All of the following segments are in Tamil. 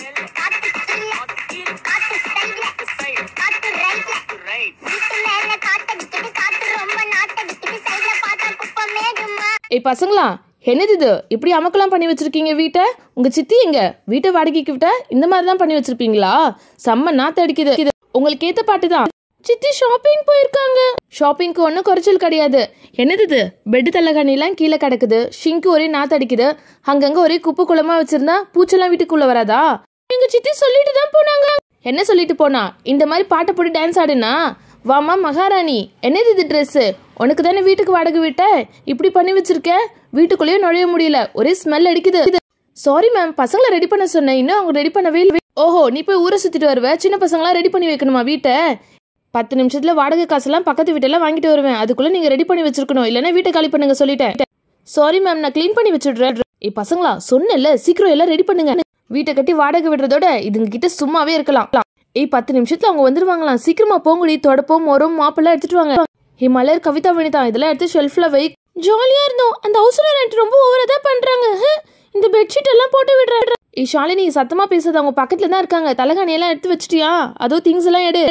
காத்து கீழ காத்து சைடுல காத்து ரைட்ல வீட்டு மேல காத்தடிக்குது காத்து ரொம்ப நாத்தடிக்குது சைடுல பார்த்தா குப்பை மேகமா ஏய் பசங்களா என்னது இது இப்படி அமக்கெல்லாம் பண்ணி வச்சிருக்கீங்க வீட்டை உங்க சித்தி எங்க வீட்டை வாடகைக்கு விட்டா இந்த மாதிரி தான் பண்ணி வச்சிருப்பீங்களா செம்ம நாத்து அடிக்குது இது உங்களுக்கு ஏத்த பாட்டு தான் சித்தி ஷாப்பிங் போயிருக்காங்க ஷாப்பிங்க்கு ஒன்றும் குறைச்சல் கிடையாது என்னது இது பெட்டு தள்ளகாணிலாம் கீழே கிடக்குது ஷிங்க்கு ஒரே நாத்து அடிக்குது அங்கங்க ஒரே குப்பை குளமா வச்சிருந்தா பூச்செல்லாம் வீட்டுக்குள்ள வராதா எங்க சித்தி சொல்லிட்டு தான் போனாங்க என்ன சொல்லிட்டு போனா இந்த மாதிரி பாட்டை போட்டு டான்ஸ் ஆடுனா வாமா மகாராணி என்னது இது ட்ரெஸ்ஸு உனக்கு தானே வீட்டுக்கு வாடகை விட்ட இப்படி பண்ணி வச்சிருக்க வீட்டுக்குள்ளேயே நுழைய முடியல ஒரே ஸ்மெல் அடிக்குது சாரி மேம் பசங்களை ரெடி பண்ண சொன்னேன் இன்னும் அவங்க ரெடி பண்ணவே இல்லை ஓஹோ நீ போய் ஊரை சுத்திட்டு வருவ சின்ன பசங்களாம் ரெடி பண்ணி வைக்கணுமா வீட்டை பத்து நிமிஷத்துல வாடகை காசெல்லாம் பக்கத்து வீட்டெல்லாம் வாங்கிட்டு வருவேன் அதுக்குள்ள நீங்க ரெடி பண்ணி வச்சிருக்கணும் இல்லைன்னா வீட்டை காலி பண்ணுங்க சொல்லிட்டேன் சாரி மேம் நான் க்ளீன் பண்ணி வச்சுடுறேன் ஏய் பசங்களா சொன்னேன்ல சீக்கிரம் எல்லாம் ரெடி பண்ணுங்க வீட்டை கட்டி வாடகை விடுறதோட இதுங்க கிட்ட சும்மாவே இருக்கலாம் ஏய் பத்து நிமிஷத்துல அவங்க வந்துருவாங்களாம் சீக்கிரமா போங்கடி தொடப்போம் மொரம் மாப்பெல்லாம் எடுத்துட்டு வாங்க ஏய் மலர் கவிதா வனிதா இதெல்லாம் எடுத்து ஷெல்ஃப்ல வை ஜாலியா இருந்தோம் அந்த ஹவுஸ் ஓனர் ரொம்ப ஓவரா தான் பண்றாங்க ஹ், இந்த பெட்ஷீட் எல்லாம் போட்டு விடுறேன் ஏய் ஷாலினி சத்தமா பேசாத அவங்க பக்கத்துல தான் இருக்காங்க தலைகாணி எல்லாம் எடுத்து வச்சிட்டியா அதோ திங்ஸ் எல்லாம் எடு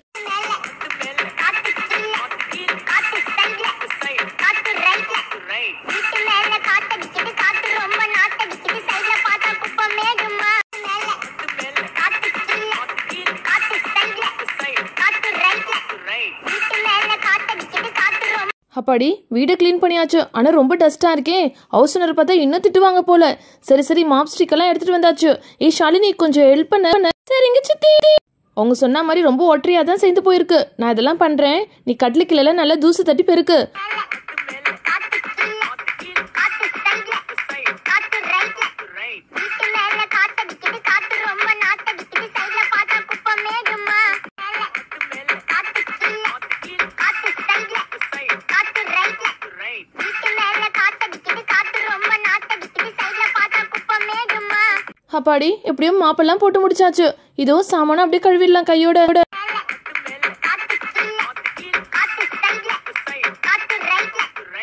காத்து கீழ காத்து சைடுல காத்து ரைட்ல வீட்டு மேல காத்தடிக்குது காத்து ரொம்ப நாத்தடிக்குது சைடுல பார்த்தா குப்பை மேகமா மேல காத்து கீழ காத்து சைடுல காத்து ரைட்ல வீட்டு மேல காத்தடிக்குது காத்து ரொம்ப அப்பாடி வீடு க்ளீன் பண்ணியாச்சு ஆனா ரொம்ப டஸ்டா இருக்கே ஹவுஸ் ஓனர் பார்த்தா இன்னும் திட்டுவாங்க போல சரி சரி மாப் ஸ்டிக் எல்லாம் எடுத்துட்டு வந்தாச்சு ஏய் ஷாலினி கொஞ்சம் ஹெல்ப் பண்ண சரிங்க சித்தி அவங்க சொன்ன மாதிரி ரொம்ப ஒற்றையா தான் சேர்ந்து போயிருக்கு நான் இதெல்லாம் பண்றேன் நீ கட்லு கீழே நல்லா தூசு தட்டி பெருக்கு காத்து கீழ காத்து சைடுல காத்து ரைட்ல வீட்டு மேல காத்தடிக்குது காத்து ரொம்ப நாத்தடிக்குது சைடுல பார்த்தா குப்பை மேகமா காத்து கீழ காத்து சைடுல காத்து ரைட்ல வீட்டு மேல காத்தடிக்குது காத்து ரொம்ப நாத்தடிக்குது சைடுல பார்த்தா குப்பை மேகமா அப்பாடி எப்படியும் மாப்பெல்லாம் போட்டு முடிச்சாச்சு இதோ சாமானும் அப்படியே கழுவிடலாம் கையோட காத்து கீழ காத்து சைடுல காத்து ரைட்ல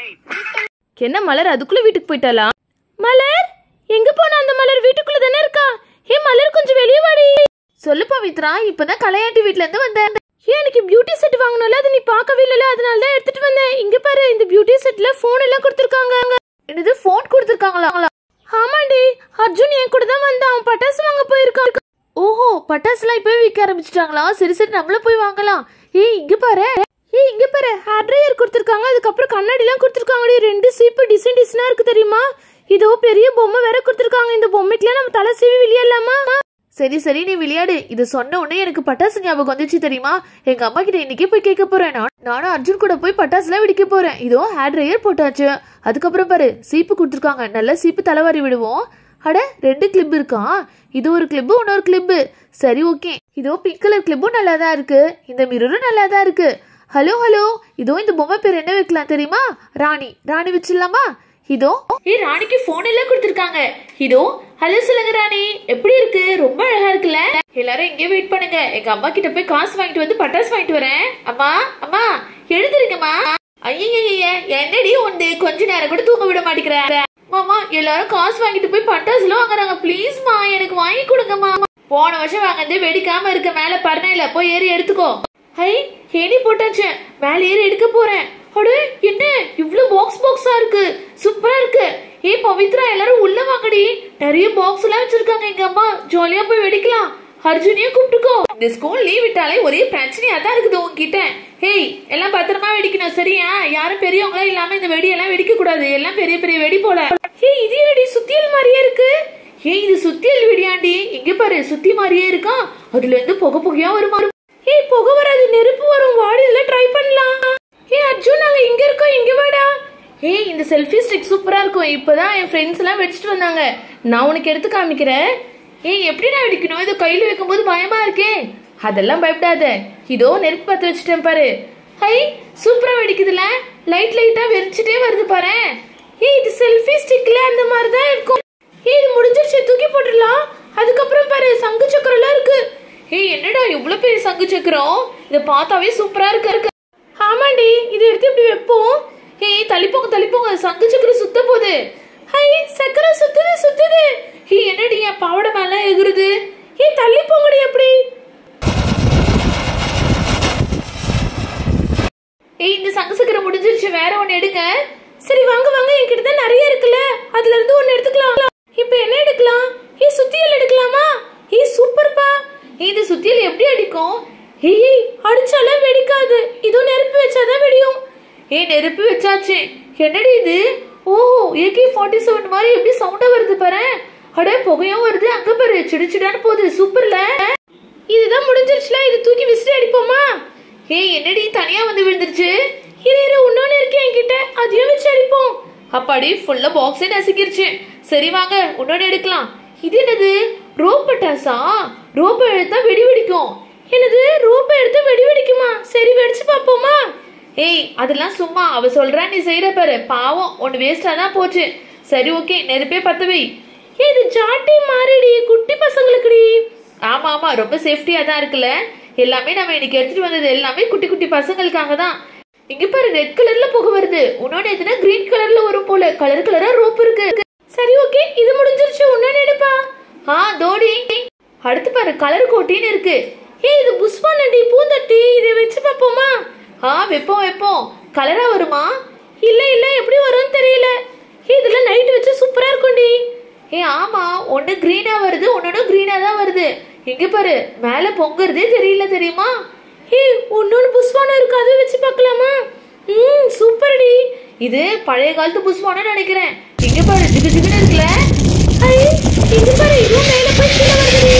வீட்டு என்ன மலர் அதுக்குள்ள வீட்டுக்கு போயிட்டாளா மலர் எங்க போன அந்த மலர் வீட்டுக்குள்ள தானே இருக்கா ஏ மலர் கொஞ்சம் வெளியே வாடி சொல்லு பவித்ரா இப்பதான் கலையாட்டி வீட்ல இருந்து வந்தேன் ஏன் எனக்கு பியூட்டி செட் வாங்கணும்ல அது நீ பார்க்கவே இல்லல அதனால தான் எடுத்துட்டு வந்தேன் இங்க பாரு இந்த பியூட்டி செட்ல போன் எல்லாம் கொடுத்துருக்காங்க என்னது போன் கொடுத்துருக்காங்களா ஆமாண்டி அர்ஜுன் என் கூட தான் வந்தான் அவன் பட்டாசு வாங்க போயிருக்கான் ஓஹோ பட்டாசுலாம் இப்பவே விற்க ஆரம்பிச்சிட்டாங்களா சரி சரி நம்மள போய் வாங்கலாம் ஏய் இங்க பாரு ஏய் இங்க பாரு ஹேர் ட்ரையர் கொடுத்துருக்காங்க அதுக்கப்புறம் கண்ணாடிலாம் கொடுத்துருக்காங்கடி ரெண்டு சீப்பு டிசைன் டிசைனா இருக்கு தெரியுமா இதோ பெரிய பொம்மை வேற கொடுத்துருக்காங்க இந்த பொம்மைக்குலாம் நம்ம தலை சீவி விளையாடலாமா சரி சரி நீ விளையாடு இது சொன்ன உடனே எனக்கு பட்டாசு ஞாபகம் வந்துச்சு தெரியுமா எங்க அம்மா கிட்ட இன்னைக்கே போய் கேட்க போறேன் நான் நானும் அர்ஜுன் கூட போய் பட்டாசுலாம் வெடிக்க போறேன் இதோ ஹேர் ட்ரையர் போட்டாச்சு அதுக்கப்புறம் பாரு சீப்பு கொடுத்துருக்காங்க நல்ல சீப்பு தலைவாரி விடுவோம் அட ரெண்டு கிளிப் இருக்கான் இது ஒரு கிளிப்பு இன்னொரு கிளிப்பு சரி ஓகே இதோ பிங்க் கலர் கிளிப்பும் நல்லா தான் இருக்கு இந்த மிரரும் நல்லா தான் இருக்கு ஹலோ ஹலோ இதோ இந்த பொம்மை பேர் என்ன வைக்கலாம் தெரியுமா ராணி ராணி வச்சிடலாமா இதோ ஏ ராணிக்கு போன் எல்லாம் கொடுத்துருக்காங்க இதோ ஹலோ சொல்லுங்க ராணி எப்படி இருக்கு ரொம்ப அழகா இருக்குல்ல எல்லாரும் இங்கே வெயிட் பண்ணுங்க எங்க அம்மா கிட்ட போய் காசு வாங்கிட்டு வந்து பட்டாசு வாங்கிட்டு வரேன் அம்மா அம்மா எழுந்திருங்கம்மா ஐயய்ய என்னடி உண்டு கொஞ்ச நேரம் கூட தூங்க விட மாட்டேங்கிற மாமா எல்லாரும் காசு வாங்கிட்டு போய் பட்டாசுலாம் வாங்குறாங்க ப்ளீஸ்மா எனக்கு வாங்கி கொடுங்கம்மா போன வருஷம் வாங்கினது வெடிக்காம இருக்க மேல பறனையில போய் ஏறி எடுத்துக்கோ ஹை ஏணி போட்டாச்சு மேல ஏறி எடுக்க போறேன் அடு என்ன இவ்ளோ பாக்ஸ் பாக்ஸா இருக்கு சூப்பரா இருக்கு ஏய் பவித்ரா எல்லாரும் உள்ள வாங்கடி நிறைய பாக்ஸ் எல்லாம் வச்சிருக்காங்க எங்க அம்மா ஜாலியா போய் வெடிக்கலாம் அர்ஜுனையும் கூப்பிட்டுக்கோ இந்த ஸ்கூல் லீவ் விட்டாலே ஒரே பிரச்சனையா தான் இருக்குது உங்ககிட்ட ஹேய் எல்லாம் பத்திரமா வெடிக்கணும் சரியா யாரும் பெரியவங்களா இல்லாம இந்த வெடியெல்லாம் வெடிக்க கூடாது எல்லாம் பெரிய பெரிய வெடி போல ஏய் இது என்னடி சுத்தியல் மாதிரியே இருக்கு ஏய் இது சுத்தியல் வெடியாண்டி இங்க பாரு சுத்தி மாதிரியே இருக்கா அதுல இருந்து புகை புகையா வருமா ஏய் புகை வராது நெருப்பு வரும் வாடி இதெல்லாம் ட்ரை பண்ணலாம் ஏய் அர்ஜுன் நாங்க இங்க இருக்கோம் இங்க வாடா ஏய் இந்த செல்ஃபி ஸ்டிக் சூப்பரா இருக்கும் இப்பதான் என் ஃப்ரெண்ட்ஸ் எல்லாம் வெடிச்சிட்டு வந்தாங்க நான் உனக்கு எடுத்து காமிக்கிறேன் ஏய் எப்படி நான் வெடிக்கணும் இது கையில வைக்கும்போது பயமா இருக்கே அதெல்லாம் பயப்படாத இதோ நெருப்பு பத்த வச்சுட்டேன் பாரு ஹை சூப்பரா வெடிக்குதுல லைட் லைட்டா வெறிச்சிட்டே வருது பாரு ஏய் இது செல்ஃபி ஸ்டிக்ல அந்த மாதிரி தான் இருக்கும் ஏய் இது முடிஞ்சிருச்சு தூக்கி போட்டுடலாம் அதுக்கப்புறம் பாரு சங்கு சக்கரம் எல்லாம் இருக்கு ஏய் என்னடா இவ்வளவு பெரிய சங்கு சக்கரம் இத பார்த்தாவே சூப்பரா இருக்கு இருக்கு ஆமாண்டி இது எடுத்து இப்படி வைப்போம் ஏய் தள்ளிப்போங்க தள்ளிப்போங்க சங்கு சக்கரம் சுத்த போகுது ஹை சக்கரம் சுத்துது சுத்துது ஏய் என்னடி என் பாவடை மேல எகுறுது ஏய் தள்ளி நிறைய இருக்குல்ல அதுல இருந்து ஒன்னு எடுத்துக்கலாம் இப்போ என்ன எடுக்கலாம் ஏ சுத்தியல் எடுக்கலாமா ஏ சூப்பர்ப்பா இந்த சுத்தியல் எப்படி அடிக்கும் ஏய் அடிச்சாலே வெடிக்காது இதுவும் நெருப்பு வச்சாதான் வெடியும் ஏ நெருப்பு வச்சாச்சு என்னடி இது ஓஹோ ஏகே ஃபார்ட்டி செவன் மாதிரி எப்படி சவுண்டா வருது பாரு அட புகையும் வருது அங்க பாரு சிடுச்சிடான்னு போகுது சூப்பர்ல இதுதான் முடிஞ்சிருச்சுல இது தூக்கி விசிறி அடிப்போமா ஏய் என்னடி தனியா வந்து விழுந்துருச்சு இரு இரு இன்னொன்னு இருக்கு என்கிட்ட அதையும் வச்சு அடிப்போம் அப்பாடி ஃபுல்லா பாக்ஸே நசுக்கிருச்சு சரி வாங்க இன்னொன்னு எடுக்கலாம் இது என்னது ரோப் பட்டாசா ரோப் எடுத்தா வெடி வெடிக்கும் என்னது ரோப் எடுத்தா வெடி வெடிக்குமா சரி வெடிச்சு பாப்போமா ஏய் அதெல்லாம் சும்மா அவ சொல்றா நீ செய்யற பாரு பாவம் ஒன்னு வேஸ்டா தான் போச்சு சரி ஓகே நெருப்பே பத்த வை ஏய், இது ஜாட்டி மாறிடி குட்டி பசங்களுக்குடி ஆமா ஆமா ரொம்ப சேஃப்டியா தான் இருக்குல்ல எல்லாமே நம்ம இன்னைக்கு எடுத்துட்டு வந்தது எல்லாமே குட்டி குட்டி பசங்களுக்காக தான் இங்க பாரு ரெட் கலர்ல புகை வருது உன்னோட எதுனா கிரீன் கலர்ல வரும் போல கலர் கலரா ரோப் இருக்கு சரி ஓகே இது முடிஞ்சிருச்சு உன்னோட எடுப்பா ஆ தோடி அடுத்து பாரு கலர் கோட்டின்னு இருக்கு ஏய் இது புஷ்பானடி பூந்தட்டி இதை வச்சு பார்ப்போமா ஆ வைப்போம் வைப்போம் கலரா வருமா இல்ல இல்ல எப்படி வரும்னு தெரியல ஏய் இதெல்லாம் நைட் வச்சு சூப்பரா இருக்கும்டி ஏ ஆமா ஒண்ணு கிரீனா வருது ஒன்னொன்னு கிரீனா தான் வருது இங்க பாரு மேல பொங்குறதே தெரியல தெரியுமா ஏய் ஒன்னொன்னு புஷ்வானம் இருக்கு அதை வச்சு பார்க்கலாமா ம் சூப்பர்டி இது பழைய காலத்து புஷ்வானம் நினைக்கிறேன் இங்க பாரு ஜிகு ஜிகுன்னு இருக்குல்ல ஐ இங்க பாரு இதுவும் மேல போய் கீழே வருதுடி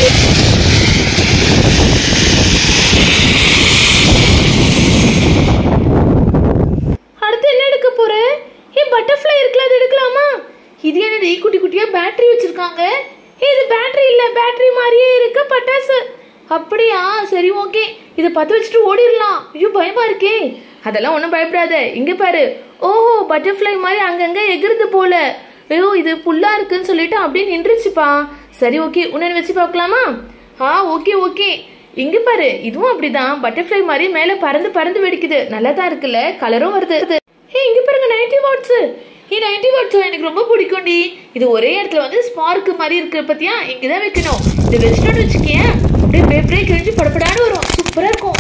அடுத்து என்ன எடுக்க போற ஏ பட்டர்ஃப்ளை இருக்குல்ல அது எடுக்கலாமா இது என்னடி குட்டி குட்டியா பேட்டரி வச்சிருக்காங்க ஏ இது பேட்டரி இல்ல பேட்டரி மாதிரியே இருக்கு பட்டாசு அப்படியா சரி ஓகே இதை பத்த வச்சுட்டு ஓடிடலாம் ஐயோ பயமா இருக்கே அதெல்லாம் ஒன்றும் பயப்படாத இங்க பாரு ஓஹோ பட்டர்ஃப்ளை மாதிரி அங்கங்க எகிருது போல ஐயோ இது புல்லா இருக்குன்னு சொல்லிட்டு அப்படியே நின்றுச்சுப்பா சரி ஓகே உன்ன வச்சு பார்க்கலாமா ஆ ஓகே ஓகே இங்க பாரு இதுவும் அப்படிதான் பட்டர்ஃப்ளை மாதிரி மேல பறந்து பறந்து வெடிக்குது நல்லா தான் இருக்குல்ல கலரும் வருது ஏ இங்க பாருங்க நைன்டி வாட்ஸ் ஏ நைன்டி வாட்ஸ் எனக்கு ரொம்ப பிடிக்கும்டி இது ஒரே இடத்துல வந்து ஸ்பார்க் மாதிரி இருக்கு பத்தியா இங்கதான் வைக்கணும் இது வச்சுட்டோம்னு வச்சுக்கேன் அப்படியே பேப்பரே கிழிஞ்சு படப்படான்னு வரும் சூப்பரா இருக்கும்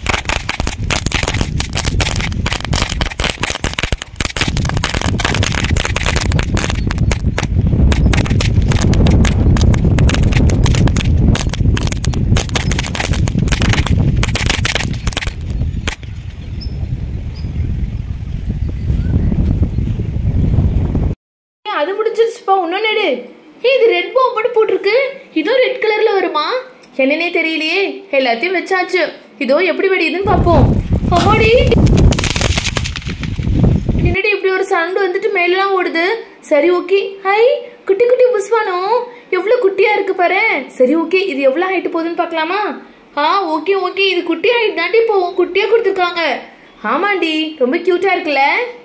ஏய், அது முடிஞ்சிருச்சுப்பா இன்னொன்னு எடு ஏய் இது ரெட் பாம் மட்டும் போட்டிருக்கு இதுவும் ரெட் கலர்ல வருமா என்னன்னே தெரியலையே எல்லாத்தையும் வச்சாச்சு இதோ எப்படி வெடியுதுன்னு பார்ப்போம் அம்மாடி என்னடி இப்படி ஒரு சவுண்ட் வந்துட்டு மேலாம் ஓடுது சரி ஓகே ஹை குட்டி குட்டி புஷ்வானம் எவ்வளவு குட்டியா இருக்கு பாரு சரி ஓகே இது எவ்வளவு ஹைட் போகுதுன்னு பார்க்கலாமா ஆ ஓகே ஓகே இது குட்டி ஹைட் தாண்டி போகும் குட்டியா கொடுத்துருக்காங்க ஆமாண்டி ரொம்ப கியூட்டா இருக்குல்ல